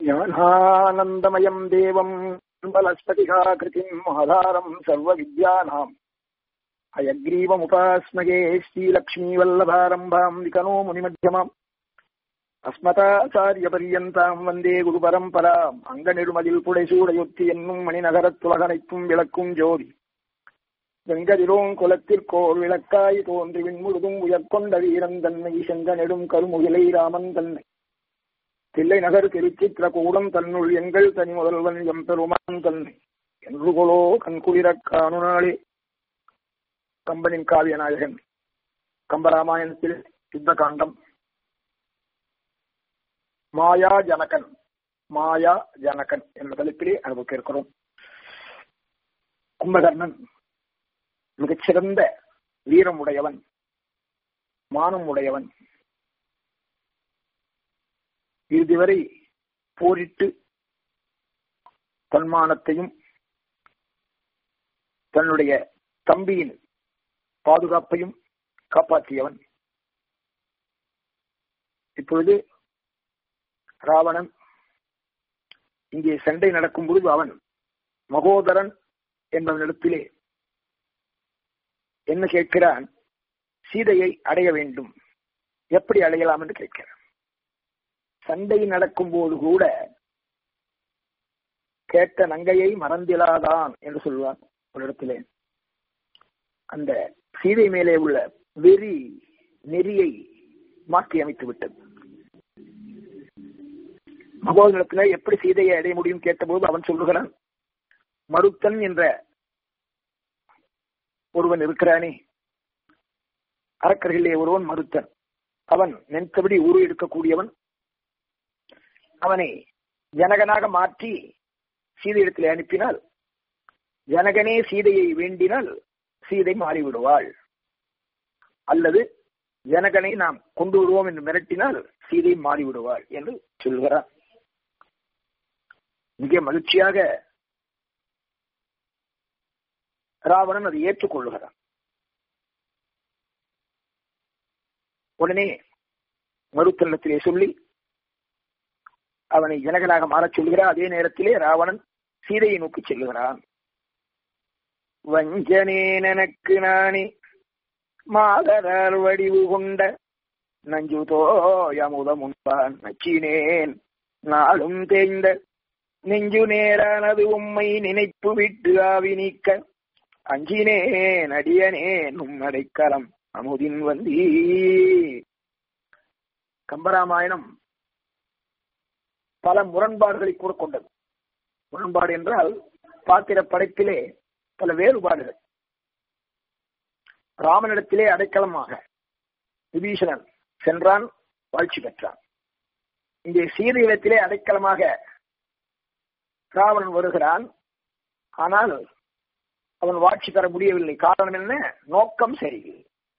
ज्ञानानन्दमयम् देवम् बलस्पतिकाकृतिम् महाधारम् सर्वविद्यानाम् हयग्रीवमुपास्मगे श्रीलक्ष्मीवल्लभारम्भाम् विकनो मुनिमध्यमाम् அஸ்மதாச்சாரியபரியந்தாம் வந்தே குரு பரம்பராம் அங்க நெடுமதில் புடைசூடையொத்தி என்னும் மணிநகரத்துலகனைத்தும் விளக்கும் ஜோதி வெங்கதிரோங் குலத்திற்கோர் விளக்காய் தோன்றி விண்முழுதும் உயர்கொண்ட வீரன் தன்னை செங்க நெடும் கருமுகிலை ராமன் தன்னை தில்லை நகர் திருச்சித்திரகூடம் தன்னுள் எங்கள் தனி முதல்வன் எம்பெருமான் தன்னை என்று கொலோ கண்குளிரக் காணுநாளே கம்பனின் காவிய நாயகன் கம்பராமாயணத்தில் யுத்த காண்டம் மாயா ஜனகன் மாயா ஜனகன் என்ற தலைப்பிலே அனுபவிக்க இருக்கிறோம் கும்பகர்ணன் மிகச்சிறந்த வீரம் உடையவன் மானம் உடையவன் இதுவரை போரிட்டு தன்மானத்தையும் தன்னுடைய தம்பியின் பாதுகாப்பையும் காப்பாற்றியவன் இப்பொழுது ராவணன் இங்கே சண்டை நடக்கும் பொழுது அவன் மகோதரன் என்பவனிடத்திலே என்ன கேட்கிறான் சீதையை அடைய வேண்டும் எப்படி அடையலாம் என்று கேட்கிறான் சண்டை நடக்கும் போது கூட கேட்ட நங்கையை மறந்திலாதான் என்று சொல்வான் ஒரு இடத்திலே அந்த சீதை மேலே உள்ள வெறி நெறியை மாற்றி அமைத்து விட்டது மகோதரத்துல எப்படி சீதையை அடைய முடியும் கேட்டபோது அவன் சொல்லுகிறான் மருத்தன் என்ற ஒருவன் இருக்கிறானே அரக்கர்களிலே ஒருவன் மருத்தன் அவன் நினைத்தபடி உரு எடுக்கக்கூடியவன் அவனை ஜனகனாக மாற்றி சீதையிடத்தில் அனுப்பினால் ஜனகனே சீதையை வேண்டினால் சீதை மாறிவிடுவாள் அல்லது ஜனகனை நாம் கொண்டு வருவோம் என்று மிரட்டினால் சீதை மாறிவிடுவாள் என்று சொல்கிறார் மிக மகிழ்ச்சியாக ராவணன் அதை ஏற்றுக்கொள்ளுகிறான் உடனே மறுத்தன்னத்திலே சொல்லி அவனை ஜனகனாக மாறச் சொல்கிறார் அதே நேரத்திலே ராவணன் சீதையை நோக்கி செல்லுகிறான் வஞ்சனேனக்கு நானே மாதரார் வடிவு கொண்ட நஞ்சுதோ யமுதம் உண்பான் நச்சினேன் நாளும் தேய்ந்த நெஞ்சு நேரானது உம்மை நினைப்பு விட்டு ஆவி நீக்க அஞ்சினேன் அடியனேன் உம் அடைக்கலம் அமுதின் வந்தி கம்பராமாயணம் பல முரண்பாடுகளை கூட கொண்டது முரண்பாடு என்றால் பாத்திர படைப்பிலே பல வேறுபாடுகள் ராமனிடத்திலே அடைக்கலமாக விபீஷணன் சென்றான் வாழ்ச்சி பெற்றான் இங்கே சீதையிடத்திலே அடைக்கலமாக ராவணன் வருகிறான் ஆனால் அவன் வாட்சி பெற முடியவில்லை காரணம் என்ன நோக்கம் சரியில்லை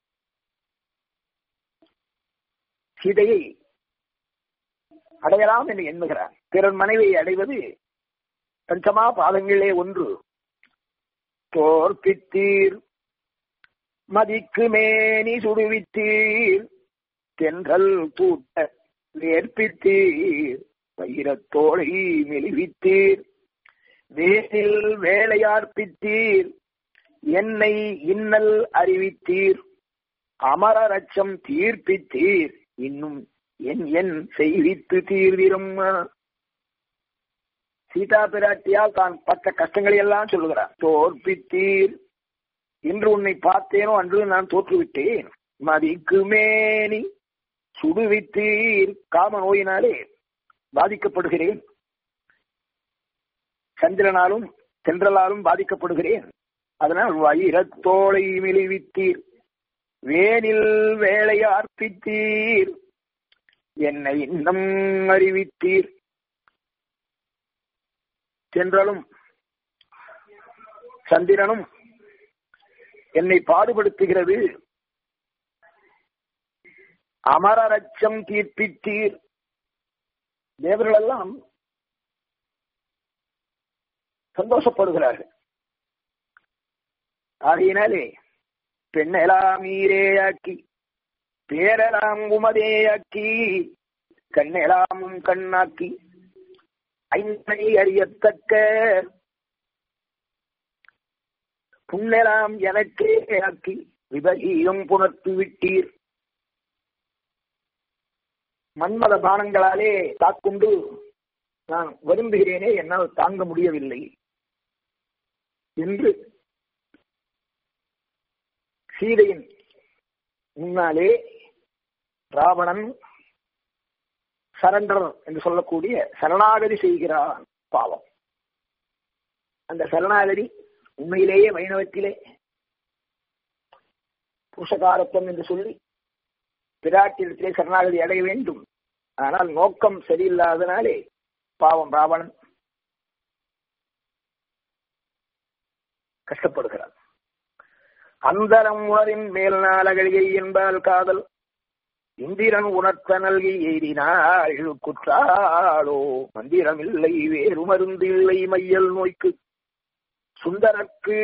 சீதையை அடையலாம் என்று எண்ணுகிறான் பிறன் மனைவியை அடைவது பஞ்சமா பாதங்களே ஒன்று தோற்பித்தீர் மதிக்கு மேனி சுடுவித்தீர் தென்றல் தூட்ட வேர்ப்பித்தீர் வைரத்தோளை மெலிவித்தீர் வேனில் வேலையார்ப்பித்தீர் என்னை இன்னல் அறிவித்தீர் அமரரட்சம் தீர்ப்பித்தீர் இன்னும் என் என் செய்வித்து தீர்விரும் சீதா பிராட்டியால் தான் பட்ட கஷ்டங்களை எல்லாம் சொல்லுகிறார் தோற்பித்தீர் இன்று உன்னை பார்த்தேனோ அன்று நான் தோற்றுவிட்டேன் மதிக்கு மேனி சுடுவித்தீர் காம நோயினாலே பாதிக்கப்படுகிறேன் சந்திரனாலும் தென்றலாலும் பாதிக்கப்படுகிறேன் அதனால் வைரத்தோளை மெலிவித்தீர் வேனில் வேலையார்ப்பித்தீர் என்னை இன்னம் அறிவித்தீர் தென்றலும் சந்திரனும் என்னை பாடுபடுத்துகிறது அமரரட்சம் தீர்ப்பித்தீர் தேவர்களெல்லாம் சந்தோஷப்படுகிறார்கள் ஆகையினாலே பெண்ணெல்லாம் நீரேயாக்கி பேரெல்லாம் உமதேயாக்கி கண்ணெல்லாம் கண்ணாக்கி ஐந்தனை அறியத்தக்க புண்ணெலாம் எனக்கே ஆக்கி விபரீதம் புணர்த்து விட்டீர் மன்மத பானங்களாலே தாக்குண்டு நான் வருந்துகிறேனே என்னால் தாங்க முடியவில்லை என்று சீதையின் முன்னாலே ராவணன் சரண்டர் என்று சொல்லக்கூடிய சரணாகதி செய்கிறான் பாவம் அந்த சரணாகதி உண்மையிலேயே வைணவத்திலே புருஷகாரத்துவம் என்று சொல்லி பிராட்டிடத்திலே சரணாகதி அடைய வேண்டும் ஆனால் நோக்கம் சரியில்லாதனாலே பாவம் ராவணன் கஷ்டப்படுகிறான் அந்தரம் உணரின் மேல் நாளகழிகை என்பால் காதல் இந்திரன் உணர்த்த நல்கி எய்தினாள் குற்றாளோ மந்திரம் இல்லை வேறு மருந்து இல்லை மையல் நோய்க்கு சுந்தரக்கு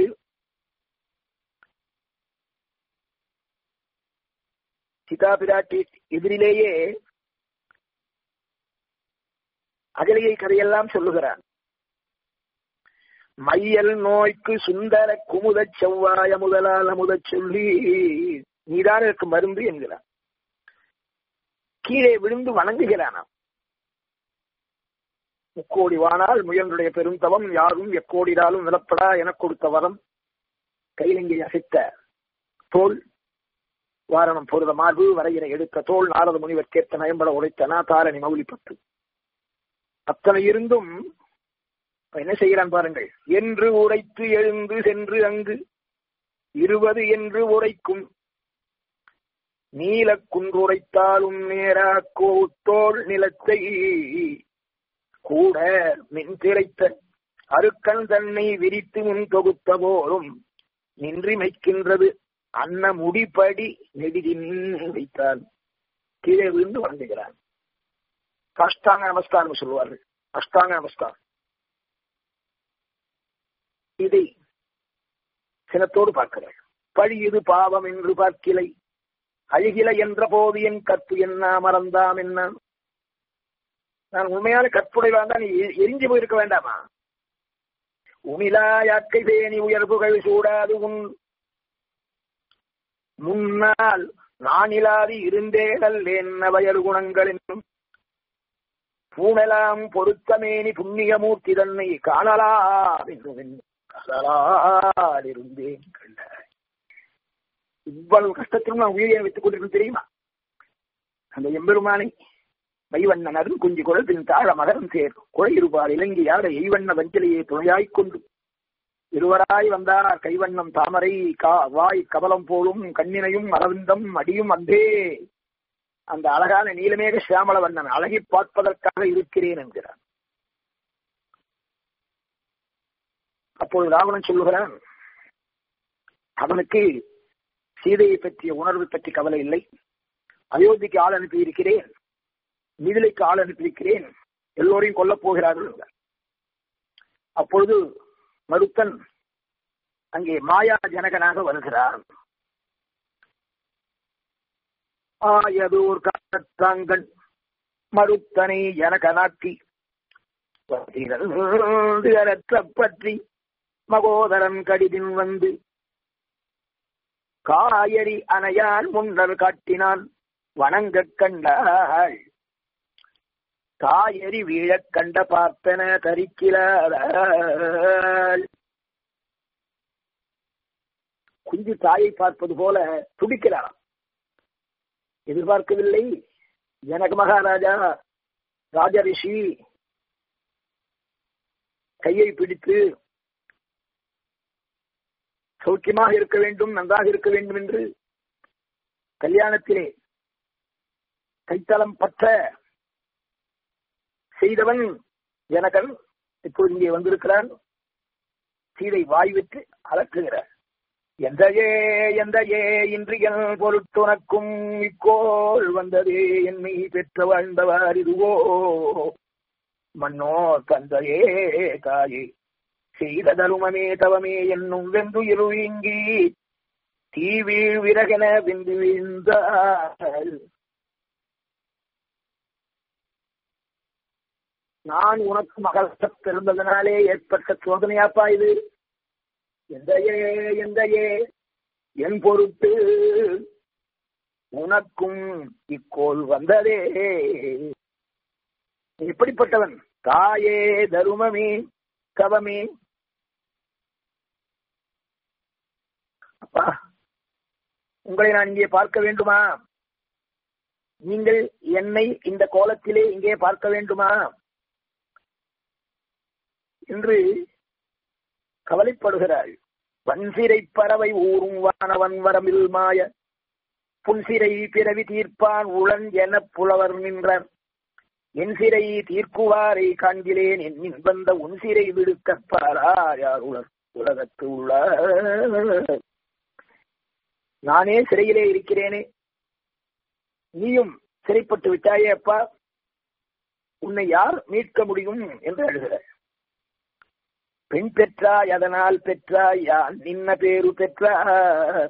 சீதா பிராட்டி எதிரிலேயே அகலியை கதையெல்லாம் சொல்லுகிறான் மையல் நோய்க்கு சுந்தர குமுத செவ்வாய முதலால் அமுதச் சொல்லி நீதான் இருக்கு மருந்து என்கிறான் கீழே விழுந்து வணங்குகிறானாம் முக்கோடி வானால் முயன்றுடைய பெருந்தவம் யாரும் எக்கோடிடாலும் விலப்படா எனக் கொடுத்த வரம் கைலிங்கை அசைத்த தோல் வாரணம் பொருத மார்பு வரையினை எடுத்த தோல் நாரத முனிவர் கேட்ட நயம்பட உடைத்தனா தாரணி மௌலிப்பத்து அத்தனை இருந்தும் என்ன செய்கிறான் பாருங்கள் என்று உரைத்து எழுந்து சென்று அங்கு இருபது என்று உரைக்கும் நீல குன்றுரைத்தாலும் நேரா கோத்தோள் நிலத்தை கூட மின் திரைத்த அருக்கன் தன்னை விரித்து முன் தொகுத்த போலும் நின்றிமைக்கின்றது அன்ன முடிப்படி நெடிதின் வைத்தான் கீழே விழுந்து வணங்குகிறான் அஷ்டாங்க நமஸ்காரம் சொல்லுவார்கள் அஷ்டாங்க நமஸ்காரம் இதை சினத்தோடு பார்க்கிறாள் பழி இது பாவம் என்று பார்க்கிலை அழுகில என்ற போது என் கற்பு என்ன மறந்தாம் என்ன நான் உண்மையான கற்புடையவன் தான் நீ எரிஞ்சு போயிருக்க வேண்டாமா உமிலா யாக்கை பேணி உயர்வுகள் சூடாது உன் முன்னால் நானிலாது இருந்தேடல் என்ன வயல் குணங்கள் என்னும் பூணலாம் பொருத்தமேனி புண்ணியமூர்த்தி தன்னை காணலாம் என்று இருந்தேன் கண்டாய் இவ்வளவு கஷ்டத்திலும் நான் உயிரை வைத்துக் கொண்டிருக்கும் தெரியுமா அந்த எம்பெருமானை மைவண்ணன் அருண் குஞ்சு குரல் பின் தாழ மகரம் சேர் குழையிருப்பார் இலங்கையாட எய்வண்ண வஞ்சலையை துணையாய்க் கொண்டு இருவராய் வந்தார் கைவண்ணம் தாமரை கா வாய் கபலம் போலும் கண்ணினையும் அரவிந்தம் அடியும் அந்தே அந்த அழகான நீலமேக சியாமல வண்ணன் அழகி பார்ப்பதற்காக இருக்கிறேன் என்கிறான் அப்போது ராவணன் சொல்லுகிறான் அவனுக்கு சீதையை பற்றிய உணர்வு பற்றி கவலை இல்லை அயோத்திக்கு ஆள் அனுப்பி இருக்கிறேன் மிதிலைக்கு ஆள் அனுப்பியிருக்கிறேன் எல்லோரையும் கொல்லப் போகிறார்கள் அப்பொழுது மருத்தன் அங்கே மாயா ஜனகனாக வருகிறான் ஆயதூர் காத்தங்கன் மருத்தனை ஜனகனாக்கி பற்றி மகோதரன் கடிதின் வந்து காயரி அணையான் முன்னர் காட்டினான் வணங்கக் கண்டாள் காயரி வீழக் கண்ட பார்த்தன தரிக்கிறாள் குஞ்சு தாயை பார்ப்பது போல துடிக்கிறார் எதிர்பார்க்கவில்லை ஜனக மகாராஜா ராஜரிஷி கையை பிடித்து சௌக்கியமாக இருக்க வேண்டும் நன்றாக இருக்க வேண்டும் என்று கல்யாணத்திலே கைத்தளம் பற்ற செய்தவன் ஜனகன் இப்போது இங்கே வந்திருக்கிறான் சீதை வாய் விட்டு அலக்குகிறார் எந்தையே எந்தையே இன்றியல் பொருட்டுனக்கும் இக்கோள் வந்ததே என்னை பெற்ற வாழ்ந்தவர் இதுவோ மன்னோ தந்தையே தாயே செய்த தருமமே தவமே என்னும் வெந்து இருங்கி தீவீழ் விறகென வெந்து வீழ்ந்தாள் நான் உனக்கு மகளாக பிறந்ததனாலே ஏற்பட்ட சோதனையாப்பா இது எந்தையே எந்தையே என் பொருட்டு உனக்கும் இக்கோல் வந்ததே நீ எப்படிப்பட்டவன் தாயே தருமமே கவமே அப்பா உங்களை நான் இங்கே பார்க்க வேண்டுமா நீங்கள் என்னை இந்த கோலத்திலே இங்கே பார்க்க வேண்டுமா என்று கவலைப்படுகிறாள் வன்சிறை பறவை ஊறும் வானவன் வரமில் மாய புன்சிறை பிறவி தீர்ப்பான் உளன் என புலவர் நின்றார் என் சிறை தீர்க்குவாரை காண்கிறேன் என் வந்த உன் சிறை விடுக்கப்பாரா யார் உலர் உலகத்து உள்ள நானே சிறையிலே இருக்கிறேனே நீயும் சிறைப்பட்டு விட்டாயே அப்பா உன்னை யார் மீட்க முடியும் என்று எழுதுகிறார் பெண் பெற்றாய் அதனால் பெற்றாய் யான் நின்ன பேரு பெற்றார்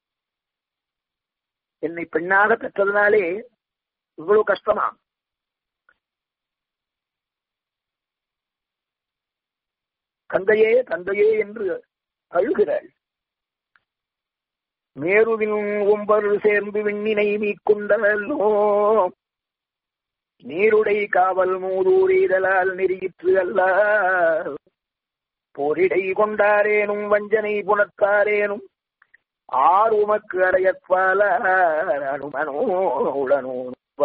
என்னை பெண்ணாக பெற்றதனாலே இவ்வளவு கஷ்டமா தந்தையே தந்தையே என்று அழுகிறாள் மேருவின் ஒம்பர் சேர்ந்து விண்ணினை மீட்கொண்டனல்லோ நீருடை காவல் மூதூரீதலால் நெறியிற்று அல்ல போரிடை கொண்டாரேனும் வஞ்சனை புணர்த்தாரேனும் ஆர் உமக்கு அடையற்பால அனுமனோ உடனோ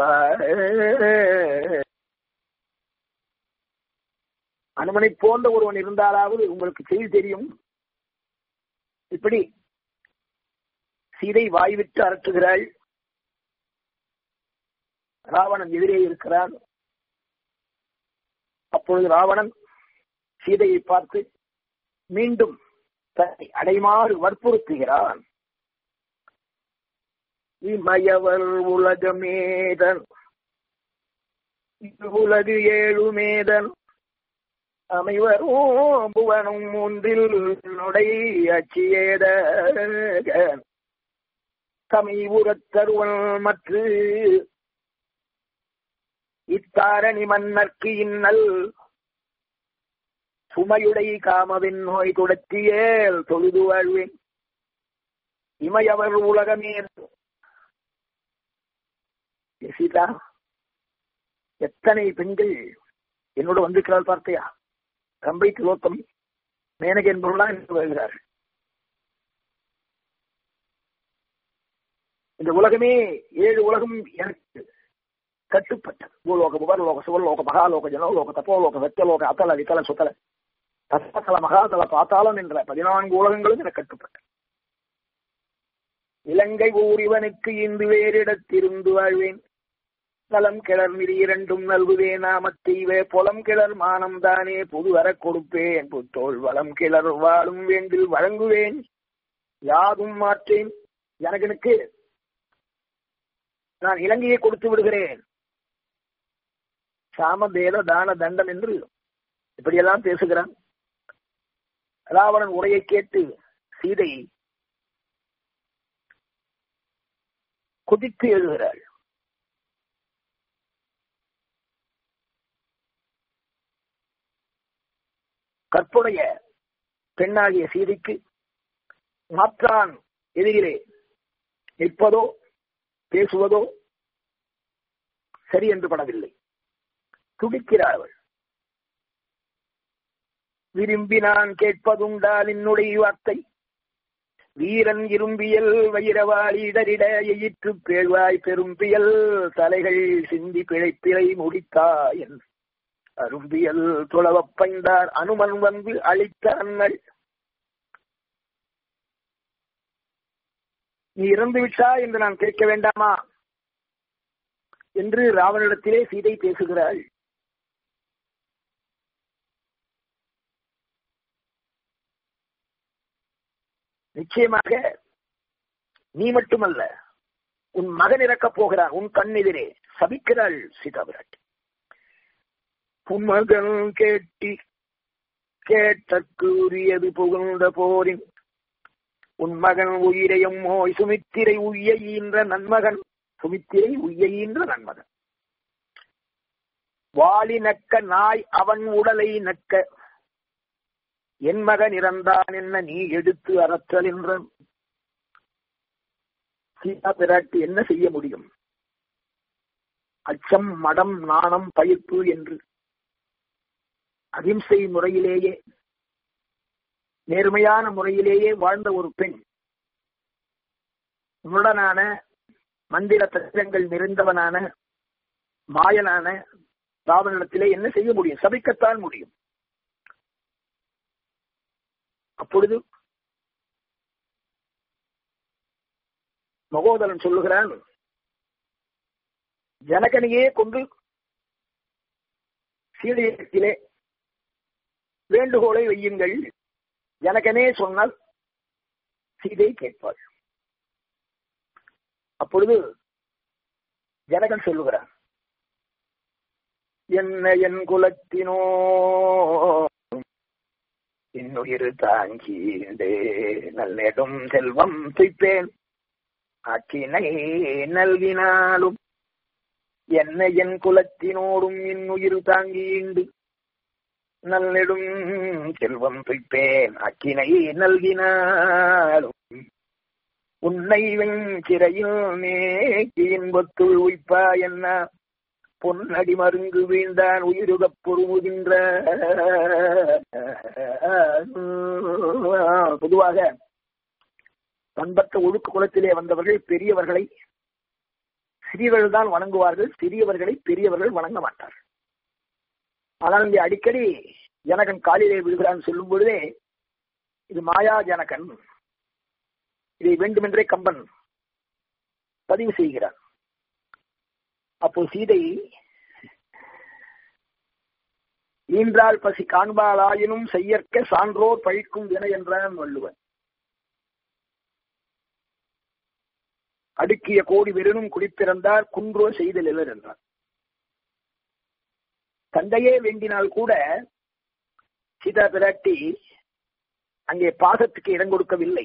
அனுமனை போன்ற ஒருவன் இருந்தாலாவது உங்களுக்கு செய்தி தெரியும் இப்படி சீதை வாய்விட்டு அரட்டுகிறாள் ராவணன் எதிரே இருக்கிறான் அப்பொழுது ராவணன் சீதையை பார்த்து மீண்டும் தன்னை அடைமாறு வற்புறுத்துகிறான் இமயவர் உலகமேதன் உலகு ஏழுமேதன் அமைவரும் புவனும் மூன்றில் நுடை அச்சியேத தமை உரத்தருவன் மற்ற இத்தாரணி மன்னர்க்கு இன்னல் சுமையுடை காமவின் நோய் துடத்தியேல் தொழுது வாழ்வேன் இமையவர் உலகமே சீதா எத்தனை பெண்கள் என்னோட வந்திருக்கிறார் பார்த்தையா கம்பை திலோத்தம் மேனக என்பவர்களாம் என்று வருகிறார் இந்த உலகமே ஏழு உலகம் எனக்கு கட்டுப்பட்டது பூலோக புகர்லோக சுவர்லோக மகாலோக ஜனலோக தப்போலோக சத்தியலோக அத்தல வித்தல சுத்தல தத்தல மகாதல பாத்தாளம் என்ற பதினான்கு உலகங்களும் எனக்கு கட்டுப்பட்டது இலங்கை ஊர் இவனுக்கு இந்து வேறிடத்திருந்து வாழ்வேன் நலம் கிளர் நிதி இரண்டும் நல்குவே நாமத்தெய்வே புலம் கிளர் மானம் தானே புது வர கொடுப்பேன் புத்தோள் வளம் கிளர் வாழும் வேண்டில் வழங்குவேன் யாதும் மாற்றேன் எனக்கு நான் இலங்கையை கொடுத்து விடுகிறேன் சாம தேத தான தண்டம் என்று இப்படியெல்லாம் பேசுகிறான் ராவணன் உரையை கேட்டு சீதை குதித்து எழுகிறாள் கற்புடைய பெண்ணாகிய சீதைக்கு மாற்றான் எதிரிலே நிற்பதோ பேசுவதோ சரி என்று படவில்லை துடிக்கிறாள் அவள் விரும்பி நான் கேட்பதுண்டால் என்னுடைய வார்த்தை வீரன் இரும்பியல் வைரவாளி இடரிட எயிற்று பேழ்வாய் பெரும்பியல் தலைகள் சிந்தி பிழைப்பிழை முடித்தா என்று அரும்பியல் துளவப் பைந்தார் அனுமன் வந்து அழித்த அண்ணல் நீ இறந்து விட்டா என்று நான் கேட்க வேண்டாமா என்று ராவனிடத்திலே சீதை பேசுகிறாள் நிச்சயமாக நீ மட்டுமல்ல உன் மகன் இறக்கப் போகிறான் உன் கண்ணெதிரே சபிக்கிறாள் சீதா விராட்டி உன் மகன் கேட்டி கேட்டற்கு உரியது புகுந்த போரின் உன் மகன் உயிரையும் மோய் சுமித்திரை உய்ய ஈன்ற நன்மகன் சுமித்திரை உய்ய ஈன்ற நன்மகன் வாளி நக்க நாய் அவன் உடலை நக்க என் மகன் இறந்தான் என்ன நீ எடுத்து அறற்றல் என்ற சீதா பிராட்டி என்ன செய்ய முடியும் அச்சம் மடம் நாணம் பயிர்ப்பு என்று அகிம்சை முறையிலேயே நேர்மையான முறையிலேயே வாழ்ந்த ஒரு பெண் முரடனான மந்திர தத்திரங்கள் நிறைந்தவனான மாயனான ராவணத்திலே என்ன செய்ய முடியும் சபிக்கத்தான் முடியும் அப்பொழுது மகோதரன் சொல்லுகிறான் ஜனகனையே கொண்டு சீதையிலே வேண்டுகோளை வையுங்கள் ஜனகனே சொன்னால் சீதை கேட்பாள் அப்பொழுது ஜனகன் சொல்லுகிறான் என்ன என் குலத்தினோ இன்னுயிர் தாங்கிண்டே நல்லெடும் செல்வம் துய்ப்பேன் ஆக்கினை நல்கினாலும் என்ன என் குலத்தினோடும் இன்னுயிர் தாங்கிண்டு நல்லெடும் செல்வம் துய்ப்பேன் அக்கினை நல்கினாலும் உன்னை வெஞ்சிறையில் நேக்கி இன்பத்துள் உய்ப்பா என்ன பொன்னடி மருங்கு வீழ்ந்தான் உயிருகப் பொறுமுகின்ற பொதுவாக பண்பற்ற ஒழுக்க குலத்திலே வந்தவர்கள் பெரியவர்களை சிறியவர்கள் தான் வணங்குவார்கள் சிறியவர்களை பெரியவர்கள் வணங்க மாட்டார் ஆனால் இங்கே அடிக்கடி ஜனகன் காலிலே விழுகிறான் சொல்லும் பொழுதே இது மாயா ஜனகன் இதை வேண்டுமென்றே கம்பன் பதிவு செய்கிறார் அப்போ சீதை ஈன்றால் பசி காண்பாளாயினும் செய்யற்க சான்றோர் பழிக்கும் வினை என்றான் வள்ளுவன் அடுக்கிய கோடி வெறும் குடிப்பிறந்தார் குன்றோ செய்தல் இலர் என்றார் தந்தையே வேண்டினால் கூட சீதா பிராட்டி அங்கே பாசத்துக்கு இடம் கொடுக்கவில்லை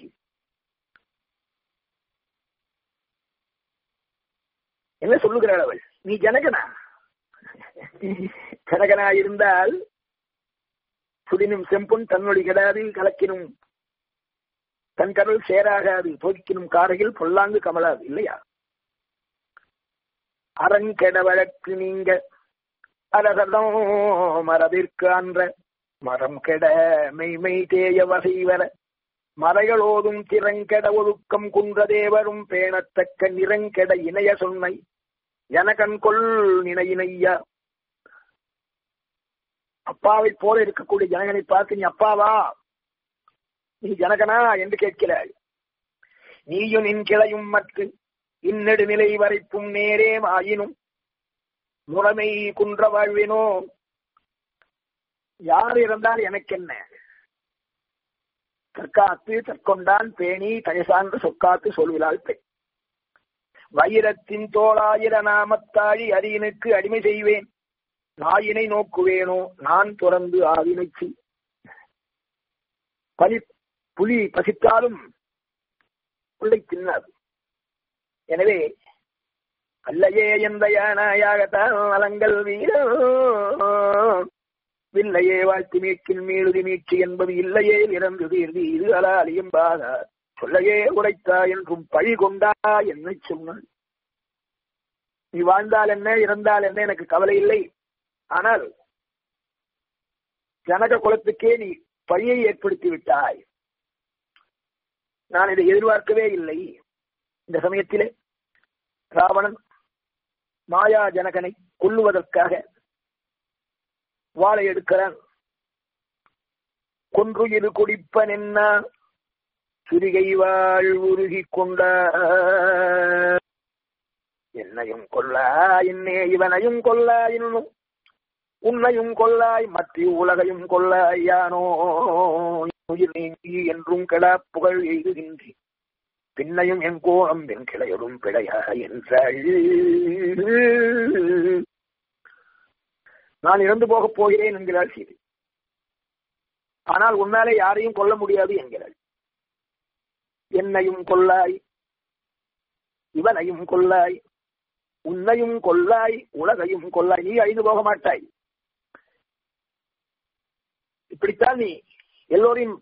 என்ன சொல்லுகிறாள் அவள் நீ ஜனகனா ஜனகனா இருந்தால் சுடினும் செம்பும் தன்னொழி கெடாது கலக்கினும் தன் கடல் சேராகாது தோக்கினும் காரையில் பொல்லாங்கு கமலாது இல்லையா அரங்கெட வழக்கு நீங்க அரசதம் மரபிற்கு அன்ற மரம் கெட மெய்மை தேய வகை வர மறைகளோதும் திறங்கெட ஒழுக்கம் குன்றதேவரும் பேணத்தக்க நிறங்கெட இணைய சொன்னை எனகன் கொல் நினையினையா அப்பாவை போல இருக்கக்கூடிய ஜனகனை பார்த்து நீ அப்பாவா நீ ஜனகனா என்று கேட்கிறாள் நீயும் நின் கிளையும் மற்ற இன்னெடு நிலை வரைப்பும் நேரே ஆயினும் முறைமை குன்ற வாழ்வினோ யார் இருந்தால் எனக்கு என்ன தற்காத்து தற்கொண்டான் பேணி தயசார்ந்த சொக்காத்து சொல்கிறாள் பெண் வைரத்தின் தோளாயிர நாமத்தாழி அரியனுக்கு அடிமை செய்வேன் நாயினை நோக்குவேனோ நான் துறந்து ஆவினைச்சு பலி புலி பசித்தாலும் புள்ளை தின்னாது எனவே அல்லையே எந்த யானாயாகத்தான் நலங்கள் வீர வில்லையே வாழ்த்து மீட்கின் மீளுதி மீட்சி என்பது இல்லையே இறந்து தீர்வி இது அலாலியும் பாதா சொல்லையே உரைத்தா என்றும் பழி கொண்டா என்னை சொன்னாள் நீ வாழ்ந்தால் என்ன இறந்தால் என்ன எனக்கு கவலை இல்லை ஆனால் ஜனக குலத்துக்கே நீ பழியை ஏற்படுத்தி விட்டாய் நான் இதை எதிர்பார்க்கவே இல்லை இந்த சமயத்திலே ராவணன் மாயா ஜனகனை கொல்லுவதற்காக வாழை எடுக்கிறான் கொன்றுயிரு குடிப்பன் என்ன சிறுகை வாழ் உருகி கொண்ட என்னையும் கொல்லா என்னே இவனையும் கொல்லா இன்னும் உன்னையும் கொல்லாய் மற்ற உலகையும் கொல்லாய் யானோ உயிர் நீங்கி என்றும் கெடா புகழ் எய்துகின்றேன் பின்னையும் என் கோணம் என் கிளையொடும் பிழையா என்றாள் நான் இறந்து போகப் போகிறேன் என்கிறாள் சீதை ஆனால் உன்னாலே யாரையும் கொல்ல முடியாது என்கிறாள் என்னையும் கொல்லாய் இவனையும் கொல்லாய் உன்னையும் கொல்லாய் உலகையும் கொல்லாய் நீ அழிந்து போக மாட்டாய் இப்படித்தான் நீ எல்லோரையும்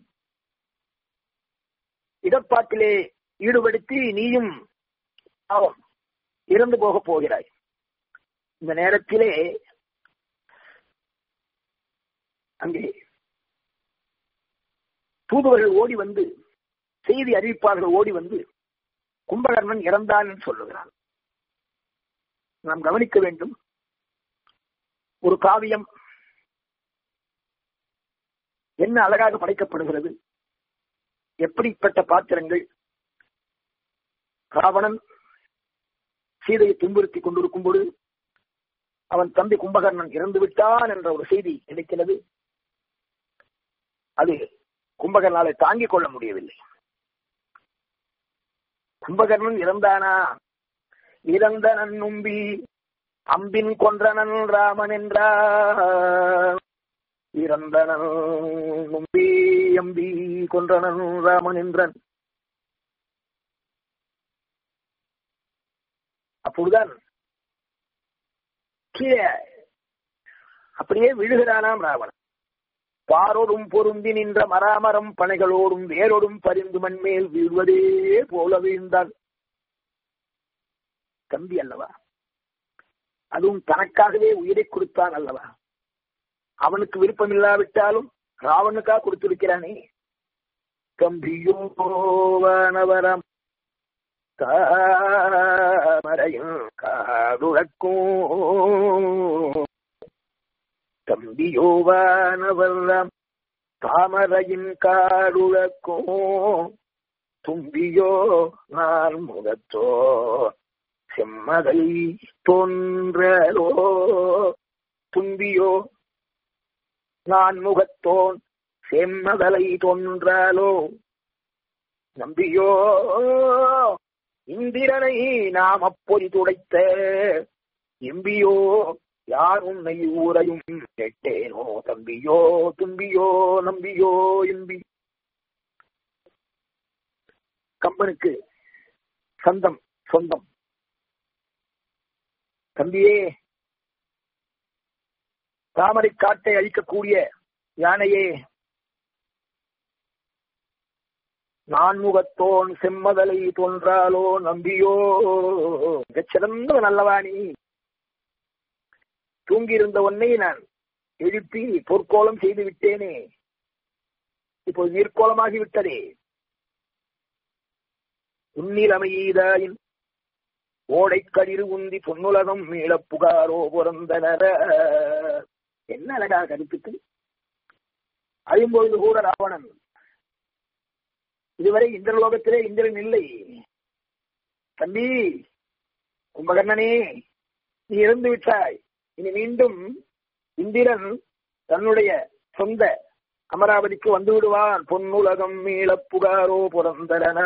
இடப்பாட்டிலே ஈடுபடுத்தி நீயும் பாவம் இறந்து போக போகிறாய் இந்த நேரத்திலே அங்கே தூதுவர்கள் ஓடி வந்து செய்தி அறிவிப்பார்கள் ஓடி வந்து கும்பகர்ணன் இறந்தான் என்று சொல்லுகிறான் நாம் கவனிக்க வேண்டும் ஒரு காவியம் என்ன அழகாக படைக்கப்படுகிறது எப்படிப்பட்ட பாத்திரங்கள் ராவணன் சீதையை துன்புறுத்தி கொண்டிருக்கும் பொழுது அவன் தம்பி கும்பகர்ணன் இறந்து விட்டான் என்ற ஒரு செய்தி கிடைக்கிறது அது கும்பகர்ணாலை தாங்கிக் கொள்ள முடியவில்லை கும்பகர்ணன் இறந்தானா இறந்தனன் நும்பி அம்பின் கொன்றனன் ராமன் என்றார் இறந்தனன் நும்பி அம்பி கொன்றனன் ராமன் என்றன் அப்பொழுதுதான் கீழே அப்படியே விழுகிறானாம் ராவணன் பாரோடும் பொருந்தி நின்ற மராமரம் பனைகளோடும் வேரோடும் பரிந்து மண்மேல் வீழ்வதே போல வீழ்ந்தான் தம்பி அல்லவா அதுவும் தனக்காகவே உயிரை கொடுத்தான் அல்லவா அவனுக்கு விருப்பம் இல்லாவிட்டாலும் ராவனுக்கா கொடுத்திருக்கிறானே தம்பியோவனவரம் தாமரையும் காதுழக்கும் தம்பியோவானவெல்லாம் தாமரையின் காடுழக்கும் தும்பியோ நான் முகத்தோ செம்மதை தோன்றலோ தும்பியோ நான் முகத்தோன் செம்மதலை தோன்றாலோ நம்பியோ இந்திரனை நாம் அப்பொறி துடைத்த எம்பியோ யார் உன்னை ஊரையும் கேட்டேனோ தம்பியோ தும்பியோ நம்பியோ எம்பி கம்பனுக்கு சொந்தம் சொந்தம் தம்பியே தாமரை காட்டை அழிக்கக்கூடிய யானையே நான்முகத்தோன் செம்மதலை தோன்றாலோ நம்பியோ மிகச்சிறந்தவன் அல்லவா நீ தூங்கியிருந்த உன்னை நான் எழுப்பி பொற்கோலம் செய்து விட்டேனே இப்போது நீர்க்கோலமாகி விட்டதே உன்னில் அமையீதாயின் ஓடைக்கடிறு உந்தி பொன்னுலகம் மீள புகாரோ பிறந்தனர என்ன அழகா கருத்துக்கு அழிம்பொழுது கூட ராவணன் இதுவரை இந்திரலோகத்திலே இந்திரன் இல்லை தம்பி கும்பகர்ணனே நீ இறந்து விட்டாய் இனி மீண்டும் இந்திரன் தன்னுடைய சொந்த அமராவதிக்கு வந்து விடுவான் பொன்னுலகம் மீள புகாரோ பிறந்தன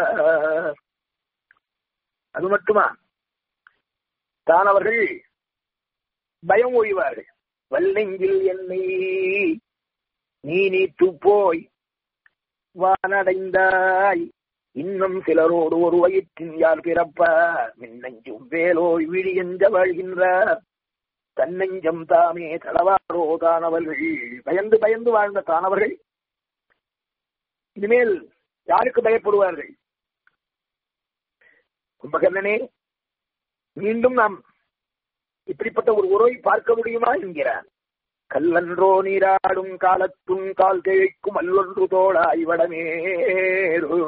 அது மட்டுமா தான் அவர்கள் பயம் ஒழிவார்கள் வல்லெங்கில் என்னை நீ நீத்து போய் வானடைந்தாய் இன்னும் சிலரோடு ஒரு வயிற்றின் யார் பிறப்பார் மின்னஞ்சும் வேலோய் விழி என்ற வாழ்கின்றார் தன்னெஞ்சம் தாமே தளவாரோ தானவர்கள் பயந்து பயந்து வாழ்ந்த தானவர்கள் இனிமேல் யாருக்கு பயப்படுவார்கள் கும்பகர்ணனே மீண்டும் நாம் இப்படிப்பட்ட ஒரு உறவை பார்க்க முடியுமா என்கிறான் கல்லன்றோ நீராடும் காலத்தும் கால் கிழைக்கும் அல்லொன்று தோளாய் வடமேறு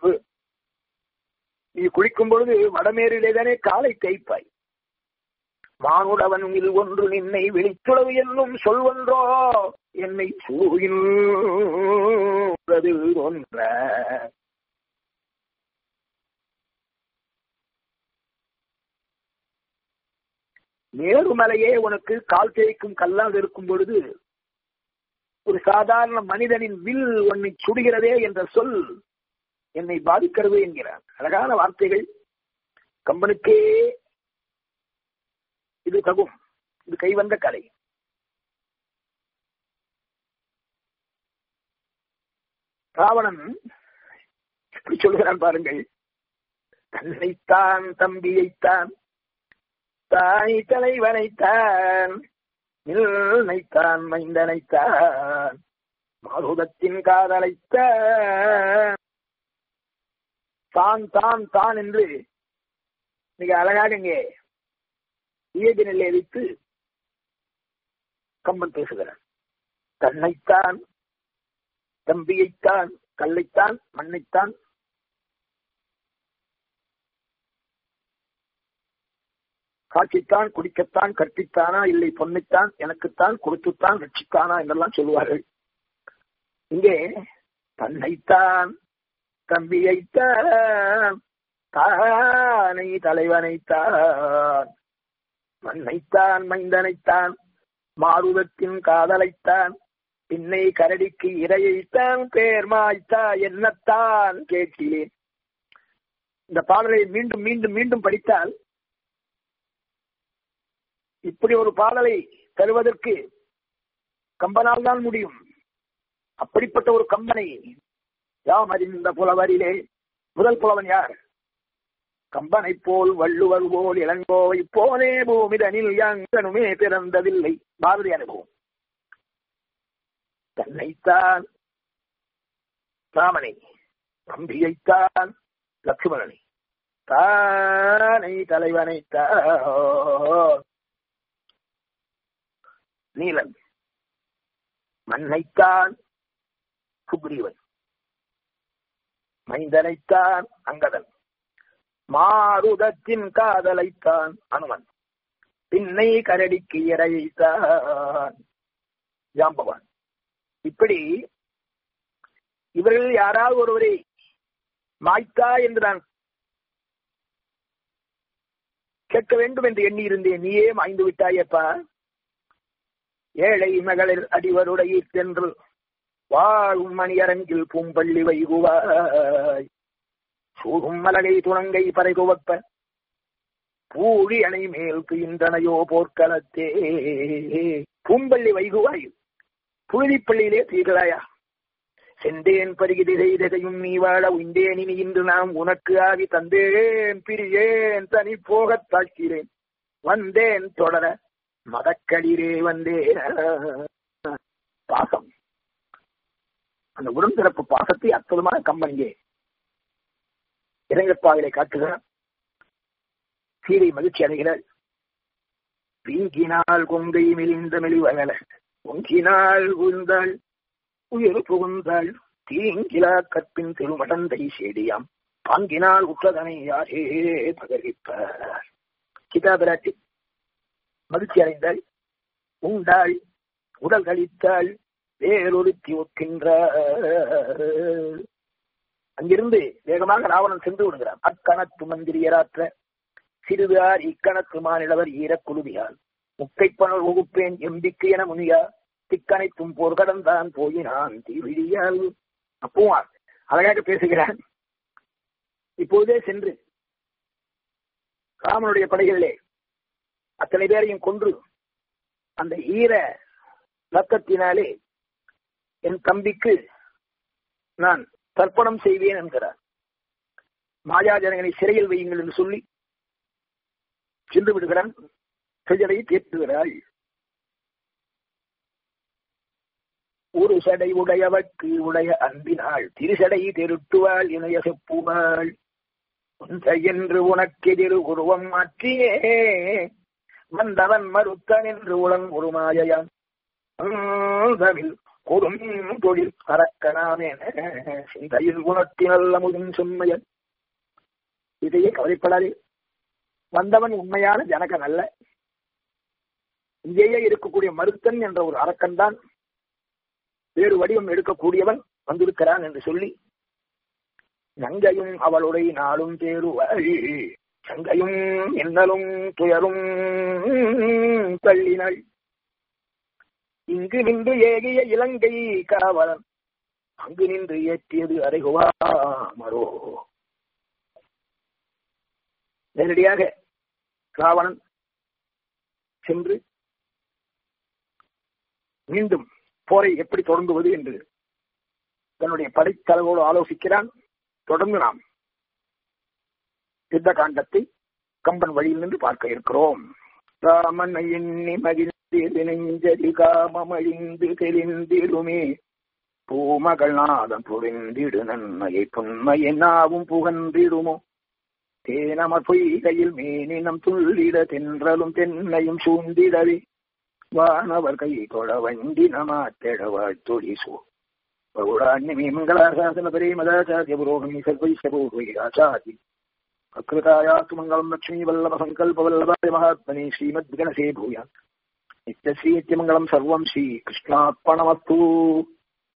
நீ குளிக்கும் பொழுது வடமேறிலேதானே காலை தேய்ப்பாய் மானுடவன் இது ஒன்று நின்னை விழித்துளவு என்னும் சொல்வன்றோ என்னை சூகின்றது ஒன்ற மேருமலையே உனக்கு கால் தேய்க்கும் கல்லாக இருக்கும் பொழுது ஒரு சாதாரண மனிதனின் வில் உன்னை சுடுகிறதே என்ற சொல் என்னை பாதிக்கிறது என்கிறார் அழகான வார்த்தைகள் கம்பனுக்கே இது தகும் இது கைவந்த கலை ராவணன் எப்படி சொல்கிறான் பாருங்கள் தன்னைத்தான் தம்பியைத்தான் தாய் தலைவனைத்தான் நில்னைத்தான் மைந்தனைத்தான் மாருதத்தின் காதலைத்தான் தான் தான் தான் என்று மிக அழகாக இங்கே இயற்கை நிலையை வைத்து கம்பன் பேசுகிறார் தன்னைத்தான் தம்பியைத்தான் கல்லைத்தான் மண்ணைத்தான் காட்சித்தான் குடிக்கத்தான் கற்பித்தானா இல்லை பொன்னைத்தான் எனக்குத்தான் கொடுத்துத்தான் ரட்சித்தானா என்றெல்லாம் சொல்லுவார்கள் இங்கே தன்னைத்தான் தம்பியைத்தான் தானை தலைவனைத்தான் மண்ணைத்தான் மைந்தனைத்தான் மாருதத்தின் காதலைத்தான் பின்னை கரடிக்கு இரையைத்தான் பேர் மாய்த்தா என்னத்தான் கேட்கிறேன் இந்த பாடலை மீண்டும் மீண்டும் மீண்டும் படித்தால் இப்படி ஒரு பாடலை தருவதற்கு கம்பனால் தான் முடியும் அப்படிப்பட்ட ஒரு கம்பனை யாம் அறிந்த புலவரிலே முதல் புலவன் யார் கம்பனை போல் வள்ளுவர் போல் இளங்கோவை போலே பூமிதனில் யாங்கனுமே பிறந்ததில்லை பாரதி அனுபவம் தன்னைத்தான் ராமனை நம்பியைத்தான் லட்சுமணனை தானை தலைவனைத்தான் நீலன் மண்ணைத்தான் சுக்ரீவன் மைந்தனைத்தான் அங்கதன் மாருதத்தின் காதலைத்தான் அனுமன் பின்னை கரடிக்கு இறைத்தான் ஜாம்பவான் இப்படி இவர்கள் யாராவது ஒருவரை மாய்த்தா என்று நான் கேட்க வேண்டும் என்று எண்ணி இருந்தேன் நீயே மாய்ந்து விட்டாயப்பா ஏழை மகளிர் அடிவருடைய சென்று வாழும் மணியரங்கில் பூம்பள்ளி வைகுவாய் சூடும் மலகை துணங்கை பறை துவப்ப பூழி அணை மேல் துயின்றனையோ போர்க்களத்தே பூம்பள்ளி வைகுவாய் புழுதிப்பள்ளியிலே தீர்களாயா செந்தேன் பருகிதி செய்ததையும் நீ வாழ உண்டேன் இனி இன்று நாம் உனக்கு ஆகி தந்தேன் பிரியேன் தனி போகத் தாழ்கிறேன் வந்தேன் தொடர மதக்களிரே வந்தேன் பாசம் அந்த உடன்பிறப்பு பாசத்தை அற்புதமான கம்பனிங்கே இறங்கப்பாவிலை காட்டுகிறார் சீரை மகிழ்ச்சி அடைகிறாள் வீங்கினால் கொங்கை மெலிந்த மெலிவகல பொங்கினால் உழ்ந்தாள் உயிர் புகுந்தாள் தீங்கிலா கற்பின் திருமடந்தை சேடியாம் பாங்கினால் உற்றதனை யாரே பகர்விப்பார் கிதாபிராட்டி மகிழ்ச்சி அடைந்தாள் உண்டாள் உடல் கழித்தாள் வேறொருத்தி ஒக்கின்ற அங்கிருந்து வேகமாக ராவணன் சென்று விடுகிறான் அக்கணத்து மந்திரியராற்ற சிறுதார் இக்கணத்து மாநிலவர் ஈரக் குழுவியால் முக்கைப்பனல் வகுப்பேன் எம்பிக்கு என முனியா திக்கனைத்தும் போர் கடந்தான் போயினான் தீவிழியால் அப்பவும் அழகாக பேசுகிறான் இப்போதே சென்று ராமனுடைய படைகளிலே அத்தனை பேரையும் கொன்று அந்த ஈர ரத்தத்தினாலே என் தம்பிக்கு நான் தர்ப்பணம் செய்வேன் என்கிறார் மாயாஜனகனை சிறையில் வையுங்கள் என்று சொல்லி சென்று விடுகிறான் கையடை தேற்றுகிறாள் ஒரு சடை உடையவர்க்கு உடைய அன்பினாள் திருசடை திருட்டுவாள் இணைய செப்புவாள் என்று உனக்கெதிர் உருவம் மாற்றியே வந்தவன் மறுத்தன் என்று உளன் ஒரு மாயையான் கொடும் தொழில் கறக்கனாமேன சிந்தையில் குணத்தினல்ல முதன் செம்மையன் இதையே கவலைப்படாதே வந்தவன் உண்மையான ஜனகன் அல்ல இங்கேயே இருக்கக்கூடிய மருத்தன் என்ற ஒரு அரக்கன் தான் வேறு வடிவம் எடுக்கக்கூடியவன் வந்திருக்கிறான் என்று சொல்லி நங்கையும் அவளுடைய நாளும் தேருவள் சங்கையும் என்னலும் துயரும் தள்ளினாள் இங்கு நின்று ஏகிய இலங்கை காவலன் அங்கு நின்று ஏற்றியது அறைகுவாமரோ நேரடியாக ராவணன் சென்று மீண்டும் போரை எப்படி தொடங்குவது என்று தன்னுடைய படைத்தலைவோடு ஆலோசிக்கிறான் தொடர்ந்து நாம் யுத்த காண்டத்தை கம்பன் வழியில் நின்று பார்க்க இருக்கிறோம் ராமன் எண்ணி மகிழ்ந்து நெஞ்சதி காமமழிந்து தெளிந்திடுமே பூமகள் நாதம் புரிந்திடு நன்மையை புன்மையை நாவும் புகன்றிடுமோ தேனமர் பொய்கையில் மேனினம் துள்ளிட தென்றலும் தென்னையும் சூழ்ந்திடவே வானவர் கை கொட வண்டி நமாத்தெழவாழ் தொழிசோ பௌராண்யமே மங்களாசாசன பரே மதாச்சாரிய புரோகமி சர்வைஷ பூர்வை ஆச்சாரி அக்கிருதாயாத்து மங்களம் லட்சுமி வல்லப சங்கல்ப வல்லபாய மகாத்மனே ஸ்ரீமத் கணசே பூயா நித்யஸ்ரீ நித்யமங்கலம் சர்வம் ஸ்ரீ கிருஷ்ணார்ப்பணமஸ்து